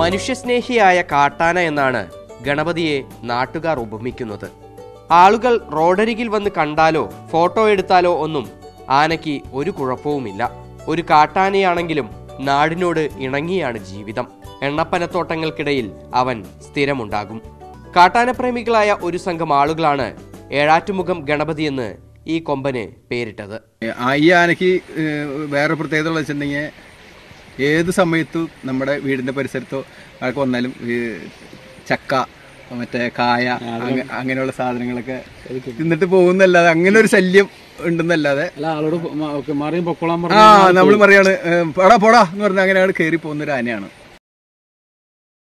മനുഷ്യസ്നേഹിയായ കാട്ടാന എന്നാണ് ഗണപതിയെ നാട്ടുകാർ ഉപമിക്കുന്നത് ആളുകൾ റോഡരികിൽ വന്ന് കണ്ടാലോ ഫോട്ടോ എടുത്താലോ ഒന്നും ആനയ്ക്ക് ഒരു കുഴപ്പവുമില്ല ഒരു കാട്ടാനയാണെങ്കിലും നാടിനോട് ഇണങ്ങിയാണ് ജീവിതം എണ്ണപ്പനത്തോട്ടങ്ങൾക്കിടയിൽ അവൻ സ്ഥിരമുണ്ടാകും കാട്ടാനപ്രേമികളായ ഒരു സംഘം ആളുകളാണ് ഏഴാറ്റുമുഖം ഗണപതി എന്ന് ഈ കൊമ്പന് പേരിട്ടത് ആ ഈ ആനയ്ക്ക് ഏഹ്, വേറെ പ്രത്യേകത ഉള്ളത് വെച്ചിട്ടുണ്ടെങ്കിൽ ഏത് സമയത്തും നമ്മുടെ വീടിന്റെ പരിസരത്തോ ആൾക്ക് വന്നാലും ഈ ചക്ക മറ്റേ കായ അങ്ങ- അങ്ങനെയുള്ള സാധനങ്ങളൊക്കെ തിന്നിട്ട് പോകുന്നല്ലാതെ അങ്ങനെ ഒരു ശല്യം ഉണ്ടെന്നല്ലാതെ അല്ല ആളോട് മ- ഒക്കെ മാറിയും പൊക്കോളാൻ ആ നമ്മൾ പറയാണ് ഏഹ്, പോടാ പോടാ എന്ന് പറഞ്ഞാൽ അങ്ങനെയാണ് കയറി പോകുന്ന ഒരു ആനയാണ്